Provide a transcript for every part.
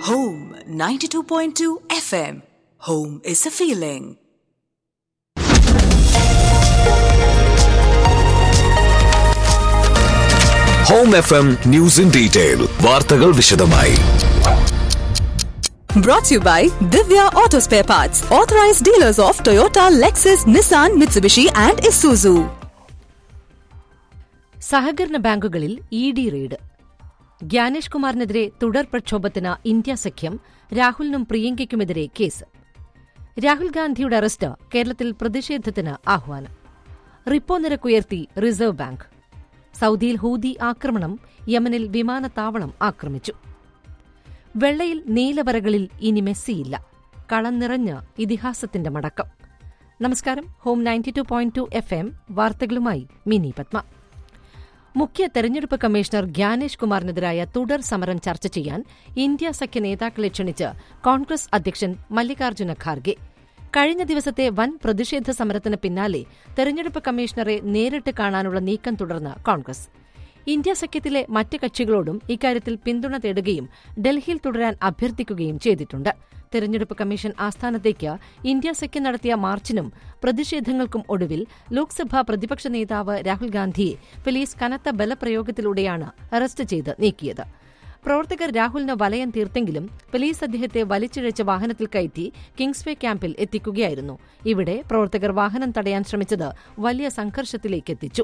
Home 92.2 FM. Home is a feeling. Home F M news in detail വാർത്തകൾ വിശദമായി Brought to you by Divya Auto Spare Parts, authorized dealers of Toyota, Lexus, Nissan, Mitsubishi, and Isuzu. സഹകരണ ബാങ്കുകളിൽ E D raid Gyanesh കുമാറിനെതിരെ തുടർ പ്രക്ഷോഭത്തിന് India സഖ്യം രാഹുലിനും പ്രിയങ്കയ്ക്കുമെതിരെ case Rahul ഗാന്ധിയുടെ arrest കേരളത്തിൽ പ്രതിഷേധത്തിന് ആഹ്വാനം റിപ്പോ നിരക്കുയർത്തി റിസർവ് ബാങ്ക് സൌദിയിൽ ഹൂതി ആക്രമണം യമനിൽ വിമാനത്താവളം ആക്രമിച്ചു വെള്ളയിൽ നീലവരകളിൽ ഇനി മെസ്സിയില്ല കളം നിറഞ്ഞ ഇതിഹാസത്തിന്റെ മടക്കം നമസ്കാരം home ninety two point two F M വാർത്തകളുമായി മിനി പത്മ മുഖ്യ തെരഞ്ഞെടുപ്പ് കമ്മീഷണർ ഗ്യാനേഷ് കുമാറിനെതിരായ തുടർ സമരം ചർച്ച ചെയ്യാൻ ഇന്ത്യ സഖ്യ നേതാക്കളെ ക്ഷണിച്ച് കോൺഗ്രസ് അധ്യക്ഷൻ മല്ലികാർജ്ജുന ഖാർഗെ കഴിഞ്ഞ ദിവസത്തെ വൻ പ്രതിഷേധ സമരത്തിന് പിന്നാലെ തെരഞ്ഞെടുപ്പ് കമ്മീഷണറെ നേരിട്ട് കാണാനുള്ള നീക്കം തുടർന്ന് കോൺഗ്രസ് ഇന്ത്യ സഖ്യത്തിലെ മറ്റ് കക്ഷികളോടും ഇക്കാര്യത്തിൽ പിന്തുണ തേടുകയും ഡൽഹിയിൽ തുടരാൻ അഭ്യർത്ഥിക്കുകയും ചെയ്തിട്ടുണ്ട് തെരഞ്ഞെടുപ്പ് കമ്മീഷൻ ആസ്ഥാനത്തേക്ക് ഇന്ത്യ സഖ്യം നടത്തിയ മാർച്ചിനും പ്രതിഷേധങ്ങൾക്കും ഒടുവിൽ ലോക്സഭാ പ്രതിപക്ഷ നേതാവ് രാഹുൽ ഗാന്ധിയെ പോലീസ് കനത്ത ബലപ്രയോഗത്തിലൂടെയാണ് അറസ്റ്റ് ചെയ്ത് നീക്കിയത് പ്രവർത്തകർ രാഹുലിന് വലയം തീർത്തെങ്കിലും പോലീസ് അദ്ദേഹത്തെ വലിച്ചിഴച്ച് വാഹനത്തിൽ കയറ്റി കിങ്സ്വേ ക്യാമ്പിൽ എത്തിക്കുകയായിരുന്നു ഇവിടെ പ്രവർത്തകർ വാഹനം തടയാൻ ശ്രമിച്ചത് വലിയ സംഘർഷത്തിലേക്കെത്തിച്ചു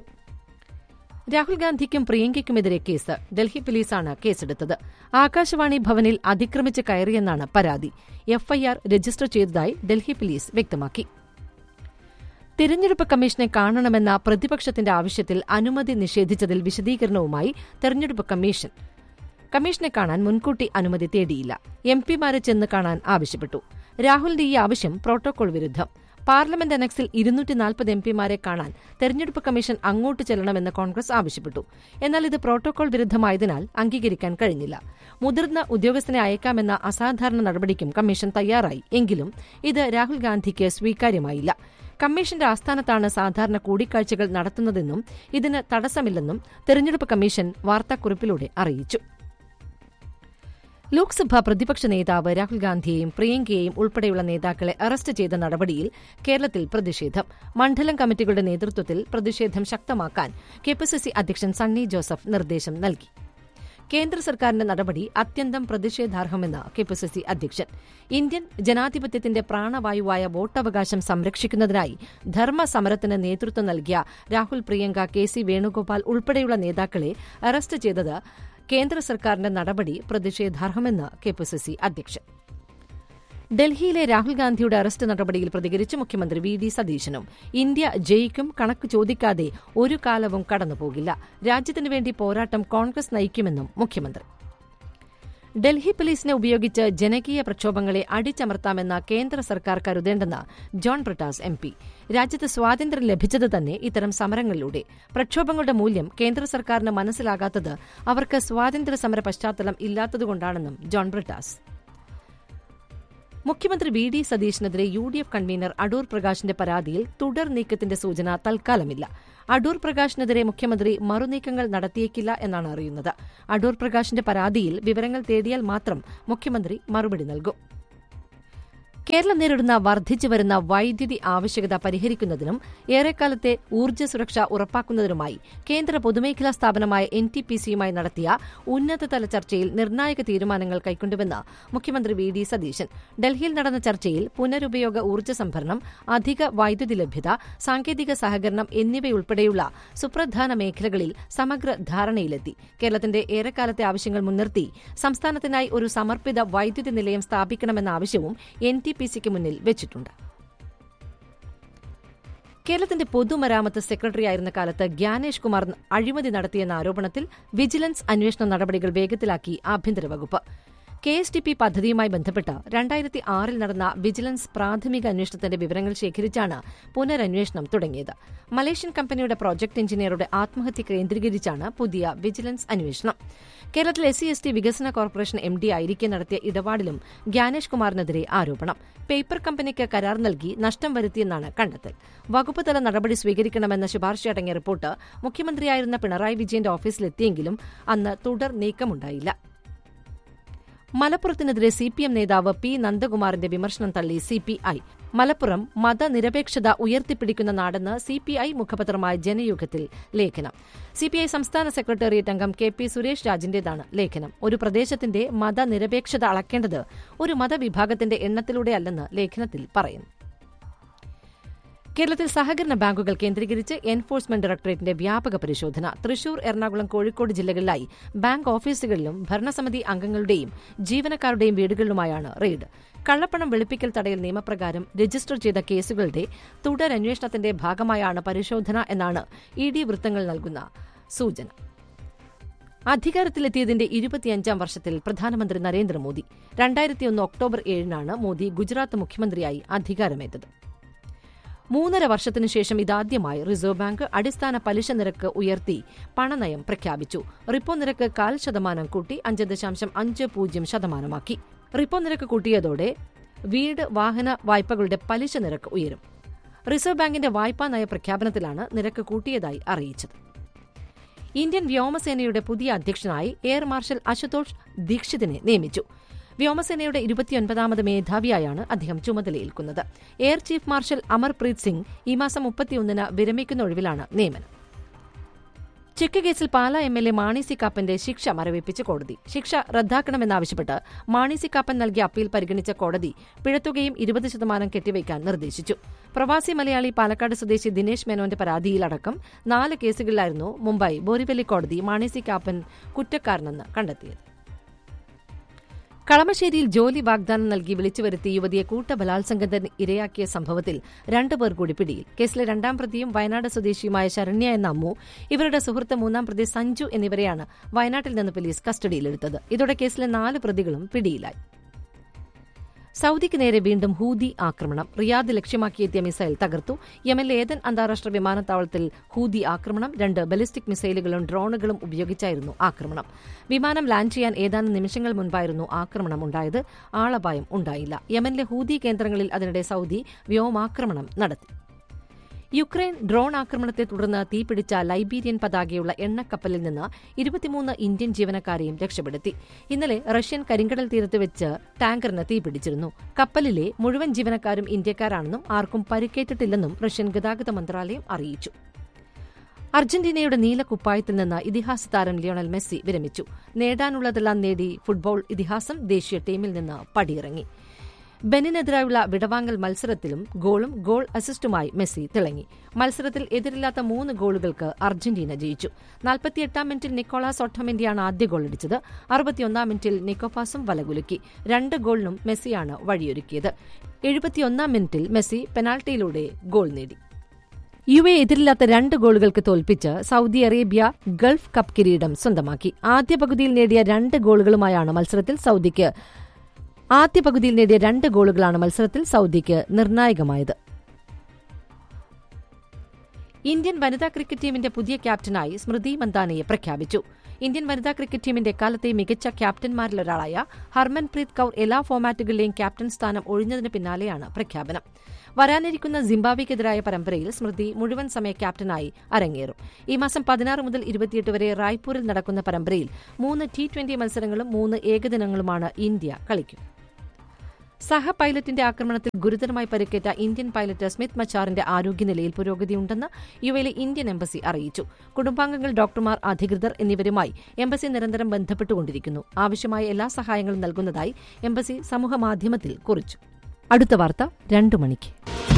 രാഹുൽ ഗാന്ധിക്കും പ്രിയങ്കയ്ക്കുമെതിരെ കേസ് ഡൽഹി പോലീസാണ് കേസെടുത്തത് ആകാശവാണി ഭവനിൽ അതിക്രമിച്ച് കയറിയെന്നാണ് പരാതി എഫ്ഐആർ രജിസ്റ്റർ ചെയ്തതായി ഡൽഹി പോലീസ് വ്യക്തമാക്കി തിരഞ്ഞെടുപ്പ് കമ്മീഷനെ കാണണമെന്ന പ്രതിപക്ഷത്തിന്റെ ആവശ്യത്തിൽ അനുമതി നിഷേധിച്ചതിൽ വിശദീകരണവുമായി തെരഞ്ഞെടുപ്പ് കമ്മീഷൻ കമ്മീഷനെ കാണാൻ മുൻകൂട്ടി അനുമതി തേടിയില്ല എം പിമാരെ ചെന്ന് കാണാൻ ആവശ്യപ്പെട്ടു രാഹുലിന്റെ ഈ ആവശ്യം പ്രോട്ടോകോൾ വിരുദ്ധം പാർലമെന്റ് അനക്സിൽ ഇരുന്നൂറ്റി നാൽപ്പത് എം പിമാരെ കാണാൻ തെരഞ്ഞെടുപ്പ് കമ്മീഷൻ അങ്ങോട്ട് ചെല്ലണമെന്ന് കോൺഗ്രസ് ആവശ്യപ്പെട്ടു എന്നാൽ ഇത് പ്രോട്ടോകോൾ വിരുദ്ധമായതിനാൽ അംഗീകരിക്കാൻ കഴിഞ്ഞില്ല മുതിർന്ന ഉദ്യോഗസ്ഥനെ അയക്കാമെന്ന അസാധാരണ നടപടിക്കും കമ്മീഷൻ തയ്യാറായി എങ്കിലും ഇത് രാഹുൽ ഗാന്ധിക്ക് സ്വീകാര്യമായില്ല കമ്മീഷന്റെ ആസ്ഥാനത്താണ് സാധാരണ കൂടിക്കാഴ്ചകൾ നടത്തുന്നതെന്നും ഇതിന് തടസ്സമില്ലെന്നും തെരഞ്ഞെടുപ്പ് കമ്മീഷൻ വാർത്താക്കുറിപ്പിലൂടെ അറിയിച്ചു ലോക്സഭാ പ്രതിപക്ഷ നേതാവ് രാഹുൽ ഗാന്ധിയെയും പ്രിയങ്കയെയും ഉൾപ്പെടെയുള്ള നേതാക്കളെ അറസ്റ്റ് ചെയ്ത നടപടിയിൽ കേരളത്തിൽ പ്രതിഷേധം മണ്ഡലം കമ്മിറ്റികളുടെ നേതൃത്വത്തിൽ പ്രതിഷേധം ശക്തമാക്കാൻ കെപിസിസി അധ്യക്ഷൻ സണ്ണി ജോസഫ് നിർദ്ദേശം നൽകി കേന്ദ്ര സർക്കാരിന്റെ നടപടി അത്യന്തം പ്രതിഷേധാർഹമെന്ന് കെപിസിസി അധ്യക്ഷൻ ഇന്ത്യൻ ജനാധിപത്യത്തിന്റെ പ്രാണവായുവായ വോട്ടവകാശം സംരക്ഷിക്കുന്നതിനായി ധർമ്മസമരത്തിന് നേതൃത്വം നൽകിയ രാഹുൽ പ്രിയങ്ക കെ സി വേണുഗോപാൽ ഉൾപ്പെടെയുള്ള നേതാക്കളെ അറസ്റ്റ് ചെയ്തത് കേന്ദ്ര സർക്കാരിന്റെ നടപടി പ്രതിഷേധാർഹമെന്ന് കെപിസിസി അധ്യക്ഷൻ ഡൽഹിയിലെ രാഹുൽ ഗാന്ധിയുടെ അറസ്റ്റ് നടപടിയിൽ പ്രതികരിച്ച് മുഖ്യമന്ത്രി വി ഡി സതീശനും ഇന്ത്യ ജയിക്കും കണക്ക് ചോദിക്കാതെ ഒരു കാലവും കടന്നുപോകില്ല രാജ്യത്തിനു വേണ്ടി പോരാട്ടം കോൺഗ്രസ് നയിക്കുമെന്നും മുഖ്യമന്ത്രി ഡൽഹി പോലീസിനെ ഉപയോഗിച്ച് ജനകീയ പ്രക്ഷോഭങ്ങളെ അടിച്ചമർത്താമെന്ന കേന്ദ്ര സർക്കാർ കരുതേണ്ടെന്ന് ജോൺ ബ്രിട്ടാസ് എം പി രാജ്യത്ത് സ്വാതന്ത്ര്യം ലഭിച്ചത് തന്നെ ഇത്തരം സമരങ്ങളിലൂടെ പ്രക്ഷോഭങ്ങളുടെ മൂല്യം കേന്ദ്ര സർക്കാരിന് മനസ്സിലാകാത്തത് അവർക്ക് സ്വാതന്ത്ര്യ സമര പശ്ചാത്തലം ഇല്ലാത്തതുകൊണ്ടാണെന്നും ജോൺ ബ്രിട്ടാസ് മുഖ്യമന്ത്രി വി ഡി സതീഷിനെതിരെ U D F convener Adoor പ്രകാശിന്റെ പരാതിയിൽ തുടർ നീക്കത്തിന്റെ സൂചന തൽക്കാലമില്ല അടൂർ പ്രകാശിനെതിരെ മുഖ്യമന്ത്രി മറുനീക്കങ്ങൾ നടത്തിയേക്കില്ല എന്നാണ് അറിയുന്നത് അടൂർ പ്രകാശിന്റെ പരാതിയിൽ വിവരങ്ങൾ തേടിയാൽ മാത്രം മുഖ്യമന്ത്രി മറുപടി നൽകും കേരളം നേരിടുന്ന വർദ്ധിച്ചുവരുന്ന വൈദ്യുതി ആവശ്യകത പരിഹരിക്കുന്നതിനും ഏറെക്കാലത്തെ ഊർജ്ജ സുരക്ഷ ഉറപ്പാക്കുന്നതിനുമായി കേന്ദ്ര പൊതുമേഖലാ സ്ഥാപനമായ എൻ ടി പി സിയുമായി നടത്തിയ ഉന്നതതല ചർച്ചയിൽ നിർണായക തീരുമാനങ്ങൾ കൈക്കൊണ്ടുവെന്ന് മുഖ്യമന്ത്രി വി ഡി സതീശൻ ഡൽഹിയിൽ നടന്ന ചർച്ചയിൽ പുനരുപയോഗ ഊർജ്ജ സംഭരണം അധിക വൈദ്യുതി ലഭ്യത സാങ്കേതിക സഹകരണം എന്നിവയുൾപ്പെടെയുള്ള സുപ്രധാന മേഖലകളിൽ സമഗ്ര ധാരണയിലെത്തി കേരളത്തിന്റെ ഏറെക്കാലത്തെ ആവശ്യങ്ങൾ മുൻനിർത്തി സംസ്ഥാനത്തിനായി ഒരു സമർപ്പിത വൈദ്യുതി നിലയം സ്ഥാപിക്കണമെന്ന ആവശ്യവും എൻ ടി പി സിക്ക് മുന്നിൽ വെച്ചിട്ടുണ്ട് കേരളത്തിന്റെ പൊതുമരാമത്ത് സെക്രട്ടറിയായിരുന്ന കാലത്ത് ഗ്യാനേഷ് കുമാർ അഴിമതി നടത്തിയെന്ന ആരോപണത്തിൽ വിജിലൻസ് അന്വേഷണ നടപടികൾ വേഗത്തിലാക്കി ആഭ്യന്തര വകുപ്പ് കെ എസ് ടി പി പദ്ധതിയുമായി ബന്ധപ്പെട്ട് രണ്ടായിരത്തി ആറിൽ നടന്ന വിജിലൻസ് പ്രാഥമിക അന്വേഷണത്തിന്റെ വിവരങ്ങൾ ശേഖരിച്ചാണ് പുനരന്വേഷണം തുടങ്ങിയത് മലേഷ്യൻ കമ്പനിയുടെ പ്രോജക്ട് എഞ്ചിനീയറുടെ ആത്മഹത്യ കേന്ദ്രീകരിച്ചാണ് പുതിയ വിജിലൻസ് അന്വേഷണം കേരളത്തിൽ എസ് സി എസ് ടി വികസന കോർപ്പറേഷൻ എം ഡി ആയിരിക്കെ നടത്തിയ ഇടപാടിലും ഗ്യാനേഷ് കുമാറിനെതിരെ ആരോപണം പേപ്പർ കമ്പനിക്ക് കരാർ നൽകി നഷ്ടം വരുത്തിയെന്നാണ് കണ്ടെത്തൽ വകുപ്പ് തല നടപടി സ്വീകരിക്കണമെന്ന ശുപാർശയടങ്ങിയ റിപ്പോർട്ട് മുഖ്യമന്ത്രിയായിരുന്ന പിണറായി വിജയന്റെ ഓഫീസിലെത്തിയെങ്കിലും അന്ന് തുടർ നീക്കമുണ്ടായില്ല മലപ്പുറത്തിനെതിരെ സി പി എം നേതാവ് പി നന്ദകുമാറിന്റെ വിമർശനം തള്ളി സി പി ഐ മലപ്പുറം മതനിരപേക്ഷത ഉയർത്തിപ്പിടിക്കുന്ന നാടെന്ന് സി പി ഐ മുഖപത്രമായ ജനയുഗത്തിൽ ലേഖനം സി പി ഐ സംസ്ഥാന സെക്രട്ടേറിയറ്റ് അംഗം കെ പി സുരേഷ് രാജിന്റേതാണ് ലേഖനം ഒരു പ്രദേശത്തിന്റെ മതനിരപേക്ഷത അളക്കേണ്ടത് ഒരു മതവിഭാഗത്തിന്റെ എണ്ണത്തിലൂടെയല്ലെന്ന് ലേഖനത്തിൽ പറയുന്നു കേരളത്തിൽ സഹകരണ ബാങ്കുകൾ കേന്ദ്രീകരിച്ച് എൻഫോഴ്സ്മെന്റ് ഡയറക്ടറേറ്റിന്റെ വ്യാപക പരിശോധന തൃശൂർ എറണാകുളം കോഴിക്കോട് ജില്ലകളിലായി ബാങ്ക് ഓഫീസുകളിലും ഭരണസമിതി അംഗങ്ങളുടെയും ജീവനക്കാരുടെയും വീടുകളിലുമായാണ് റെയ്ഡ് കള്ളപ്പണം വെളുപ്പിക്കൽ തടയൽ നിയമപ്രകാരം രജിസ്റ്റർ ചെയ്ത കേസുകളുടെ തുടരന്വേഷണത്തിന്റെ ഭാഗമായാണ് പരിശോധന എന്നാണ് ഇ ഡി വൃത്തങ്ങൾ നൽകുന്ന സൂചന അധികാരത്തിലെത്തിയതിന്റെ ഇരുപത്തിയഞ്ചാം വർഷത്തിൽ പ്രധാനമന്ത്രി നരേന്ദ്രമോദി രണ്ടായിരത്തിയൊന്ന് ഒക്ടോബർ ഏഴിനാണ് മോദി ഗുജറാത്ത് മുഖ്യമന്ത്രിയായി അധികാരമേറ്റത് മൂന്നര വർഷത്തിനു ശേഷം ഇതാദ്യമായി റിസർവ് ബാങ്ക് അടിസ്ഥാന പലിശ നിരക്ക് ഉയർത്തി പണനയം പ്രഖ്യാപിച്ചു റിപ്പോ നിരക്ക് കാൽ ശതമാനം കൂട്ടി അഞ്ച് ദശാംശം അഞ്ച് പൂജ്യം ശതമാനമാക്കി റിപ്പോ നിരക്ക് കൂട്ടിയതോടെ വീട് വാഹന വായ്പകളുടെ പലിശ നിരക്ക് ഉയരും റിസർവ് ബാങ്കിന്റെ വായ്പാ നയ പ്രഖ്യാപനത്തിലാണ് നിരക്ക് കൂട്ടിയതായി അറിയിച്ചത് ഇന്ത്യൻ വ്യോമസേനയുടെ പുതിയ അധ്യക്ഷനായി എയർ മാർഷൽ അശുതോഷ് ദീക്ഷിതിനെ നിയമിച്ചു വ്യോമസേനയുടെ ഇരുപത്തിയൊൻപതാമത് മേധാവിയായാണ് അദ്ദേഹം ചുമതലയേൽക്കുന്നത് air chief marshal Amarpreet Singh ഈ മാസം മുപ്പത്തിയൊന്നിന് വിരമിക്കുന്ന ഒഴിവിലാണ് നിയമനം ചെക്ക് കേസിൽ Pala M L A Mani C കാപ്പന്റെ ശിക്ഷ മരവിപ്പിച്ച് കോടതി ശിക്ഷ റദ്ദാക്കണമെന്നാവശ്യപ്പെട്ട് മാണി സി കാപ്പൻ നൽകിയ അപ്പീൽ പരിഗണിച്ച കോടതി പിഴത്തുകയും ഇരുപത് ശതമാനം കെട്ടിവയ്ക്കാൻ നിർദ്ദേശിച്ചു പ്രവാസി മലയാളി പാലക്കാട് സ്വദേശി ദിനേശ് മേനോന്റെ പരാതിയിലടക്കം നാല് കേസുകളിലായിരുന്നു മുംബൈ ബോറിവല്ലി കോടതി മാണി സി കാപ്പൻ കുറ്റക്കാരനെന്ന് കണ്ടെത്തിയത് കളമശ്ശേരിയിൽ ജോലി വാഗ്ദാനം നൽകി വിളിച്ചുവരുത്തി യുവതിയെ കൂട്ടബലാത്സംഗത്തിന് ഇരയാക്കിയ സംഭവത്തിൽ രണ്ടുപേർ കൂടി പിടിയിൽ കേസിലെ രണ്ടാം പ്രതിയും വയനാട് സ്വദേശിയുമായ ശരണ്യ എന്ന അമ്മു ഇവരുടെ സുഹൃത്ത് മൂന്നാം പ്രതി സഞ്ജു എന്നിവരെയാണ് വയനാട്ടിൽ നിന്ന് പോലീസ് കസ്റ്റഡിയിലെടുത്തത് ഇതോടെ കേസിലെ നാല് പ്രതികളും പിടിയിലായി സൌദിക്ക് നേരെ വീണ്ടും ഹൂതി ആക്രമണം റിയാദ് ലക്ഷ്യമാക്കിയെത്തിയ മിസൈൽ തകർത്തു യമനിലെ ഏതൻ അന്താരാഷ്ട്ര വിമാനത്താവളത്തിൽ ഹൂതി ആക്രമണം രണ്ട് ബലിസ്റ്റിക് മിസൈലുകളും ഡ്രോണുകളും ഉപയോഗിച്ചായിരുന്നു ആക്രമണം വിമാനം ലാൻഡ് ചെയ്യാൻ ഏതാനും നിമിഷങ്ങൾ മുൻപായിരുന്നു ആക്രമണം ഉണ്ടായത് ആളപായം ഉണ്ടായില്ല യമനിലെ ഹൂതി കേന്ദ്രങ്ങളിൽ അതിനിടെ സൌദി വ്യോമാക്രമണം നടത്തി യുക്രൈൻ ഡ്രോൺ ആക്രമണത്തെ തുടർന്ന് തീപിടിച്ച ലൈബീരിയൻ പതാകയുള്ള എണ്ണക്കപ്പലിൽ നിന്ന് ഇരുപത്തിമൂന്ന് ഇന്ത്യൻ ജീവനക്കാരെയും രക്ഷപ്പെടുത്തി ഇന്നലെ റഷ്യൻ കരിങ്കടൽ തീരത്ത് വെച്ച് ടാങ്കറിന് തീപിടിച്ചിരുന്നു കപ്പലിലെ മുഴുവൻ ജീവനക്കാരും ഇന്ത്യക്കാരാണെന്നും ആർക്കും പരിക്കേറ്റിട്ടില്ലെന്നും റഷ്യൻ ഗതാഗത മന്ത്രാലയം അറിയിച്ചു അർജന്റീനയുടെ നീലക്കുപ്പായത്തിൽ നിന്ന് ഇതിഹാസ താരം ലിയോണൽ മെസ്സി വിരമിച്ചു നേടാനുള്ളതെല്ലാം നേടി ഫുട്ബോൾ ഇതിഹാസം ദേശീയ ടീമിൽ നിന്ന് പടിയിറങ്ങി ബെനിനെതിരായുള്ള വിടവാങ്ങൽ മത്സരത്തിലും ഗോളും ഗോൾ അസിസ്റ്റുമായി മെസ്സി തിളങ്ങി മത്സരത്തിൽ എതിരില്ലാത്ത മൂന്ന് ഗോളുകൾക്ക് അർജന്റീന ജയിച്ചു നാൽപ്പത്തിയെട്ടാം മിനിറ്റിൽ നിക്കോളാസ് ഒട്ടമെന്റിയാണ് ആദ്യ ഗോൾ അടിച്ചത് അറുപത്തിയൊന്നാം മിനിറ്റിൽ നിക്കോപാസും വലകുലുക്കി രണ്ട് ഗോളിനും മെസ്സിയാണ് വഴിയൊരുക്കിയത് എഴുപത്തിയൊന്നാം മിനിറ്റിൽ മെസ്സി പെനാൽറ്റിയിലൂടെ ഗോൾ നേടി യു എ എതിരില്ലാത്ത രണ്ട് ഗോളുകൾക്ക് തോൽപ്പിച്ച് സൌദി അറേബ്യ ഗൾഫ് കപ്പ് കിരീടം സ്വന്തമാക്കി ആദ്യ പകുതിയിൽ നേടിയ രണ്ട് ഗോളുകളുമായാണ് മത്സരത്തിൽ സൌദിക്ക് ആദ്യ പകുതിയിൽ നേടിയ രണ്ട് ഗോളുകളാണ് മത്സരത്തിൽ സൌദിക്ക് നിർണായകമായത് ഇന്ത്യൻ വനിതാ ക്രിക്കറ്റ് ടീമിന്റെ പുതിയ ക്യാപ്റ്റനായി സ്മൃതി മന്ദാനയെ പ്രഖ്യാപിച്ചു ഇന്ത്യൻ വനിതാ ക്രിക്കറ്റ് ടീമിന്റെ കാലത്തെ മികച്ച ക്യാപ്റ്റന്മാരിലൊരാളായ ഹർമൻപ്രീത് കൌർ എല്ലാ ഫോമാറ്റുകളിലെയും ക്യാപ്റ്റൻ സ്ഥാനം ഒഴിഞ്ഞതിന് പിന്നാലെയാണ് പ്രഖ്യാപനം വരാനിരിക്കുന്ന സിംബാബ്വെക്കെതിരായ പരമ്പരയിൽ സ്മൃതി മുഴുവൻ സമയ ക്യാപ്റ്റനായി അരങ്ങേറും ഈ മാസം പതിനാറ് മുതൽ ഇരുപത്തിയെട്ട് വരെ റായ്പൂരിൽ നടക്കുന്ന പരമ്പരയിൽ മൂന്ന് ടി ട്വന്റി മത്സരങ്ങളും മൂന്ന് ഏകദിനങ്ങളുമാണ് ഇന്ത്യ കളിക്കും സഹ പൈലറ്റിന്റെ ആക്രമണത്തിൽ ഗുരുതരമായി പരിക്കേറ്റ ഇന്ത്യൻ പൈലറ്റ് സ്മിത്ത് മച്ചാറിന്റെ ആരോഗ്യനിലയിൽ പുരോഗതിയുണ്ടെന്ന് യുഎയിലെ ഇന്ത്യൻ എംബസി അറിയിച്ചു കുടുംബാംഗങ്ങൾ ഡോക്ടർമാർ അധികൃതർ എന്നിവരുമായി എംബസി നിരന്തരം ബന്ധപ്പെട്ടുകൊണ്ടിരിക്കുന്നു ആവശ്യമായ എല്ലാ സഹായങ്ങളും നൽകുന്നതായി എംബസി സമൂഹമാധ്യമത്തിൽ കുറിച്ചു അടുത്ത വാർത്ത രണ്ടു മണിക്ക്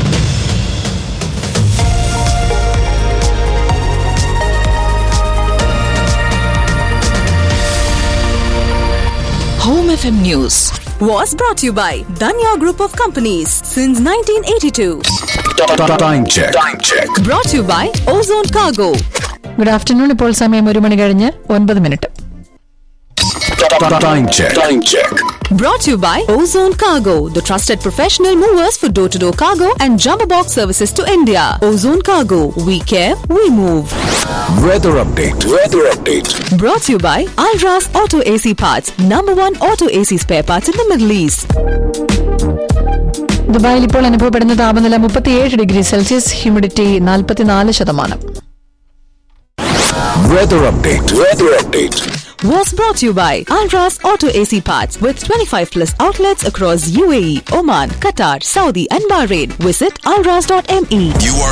Home FM News was brought to you by Danya Group of Companies since 1982. Time check. Time check. Brought to you by Ozone Cargo. Good afternoon ഇപ്പോൾ സമയം ഒരു മണി കഴിഞ്ഞ് ഒൻപത് മിനിറ്റ് Time check. Time check. Brought to you by Ozone Cargo, the trusted professional movers for door to door cargo and jumbo box services to India. Ozone Cargo, we care, we move. Weather update. Weather update. Brought to you by Alras Auto AC Parts, number one auto AC spare parts in the Middle East. ദുബായിൽ ഇപ്പോൾ അനുഭവപ്പെടുന്ന താപനില മുപ്പത്തിയേഴ് degree Celsius humidity നാൽപ്പത്തിനാല് ശതമാനം Weather update. Weather update. was brought to you by Alras Auto AC Parts with 25 plus outlets across UAE, Oman, Qatar, Saudi, and Bahrain. Visit alras.me. You are